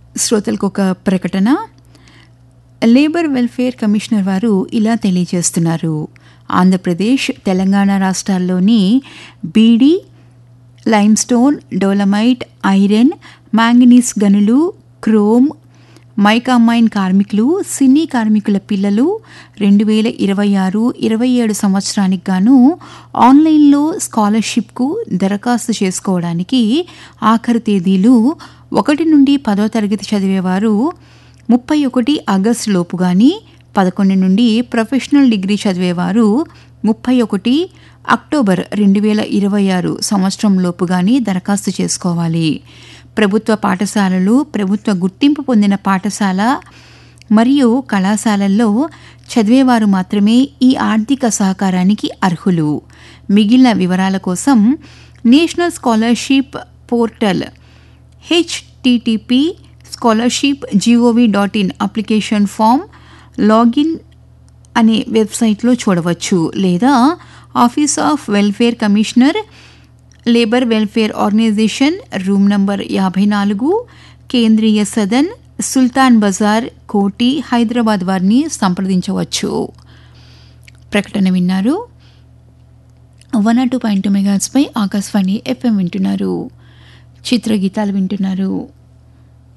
శ్రోతలకు ఒక ప్రకటన లేబర్ వెల్ఫేర్ కమిషనర్ వారు ఇలా తెలియజేస్తున్నారు ఆంధ్రప్రదేశ్ తెలంగాణ రాష్ట్రాల్లోని beedi limestone dolomite iron manganese గనులు క్రోమ్ మైకామైన్ కార్మికులు సినీ కార్మికుల పిల్లలు రెండు వేల ఇరవై ఆరు ఇరవై ఏడు సంవత్సరానికి గాను ఆన్లైన్లో స్కాలర్షిప్కు దరఖాస్తు చేసుకోవడానికి ఆఖరు తేదీలు ఒకటి నుండి పదో తరగతి చదివేవారు ముప్పై ఒకటి ఆగస్టు లోపు కానీ పదకొండు నుండి ప్రొఫెషనల్ డిగ్రీ చదివేవారు ముప్పై ఒకటి అక్టోబర్ రెండు వేల ఇరవై ఆరు సంవత్సరం లోపు కానీ దరఖాస్తు చేసుకోవాలి ప్రభుత్వ పాఠశాలలు ప్రభుత్వ గుర్తింపు పొందిన పాఠశాల మరియు కళాశాలల్లో చదివేవారు మాత్రమే ఈ ఆర్థిక సహకారానికి అర్హులు మిగిలిన వివరాల కోసం national scholarship portal HTTP scholarship GOV dot in application form login అనే వెబ్సైట్లో చూడవచ్చు లేదా office of welfare commissioner labour welfare organisation room number యాభై నాలుగు కేంద్రీయ సదన్ సుల్తాన్ బజార్ కోటి హైదరాబాద్ వారిని సంప్రదించవచ్చు ప్రకటన విన్నారు one R two point two మెగాస్పై ఆకాశవాణి ఎఫ్ఎం వింటున్నారు చిత్రగీతాలు వింటున్నారు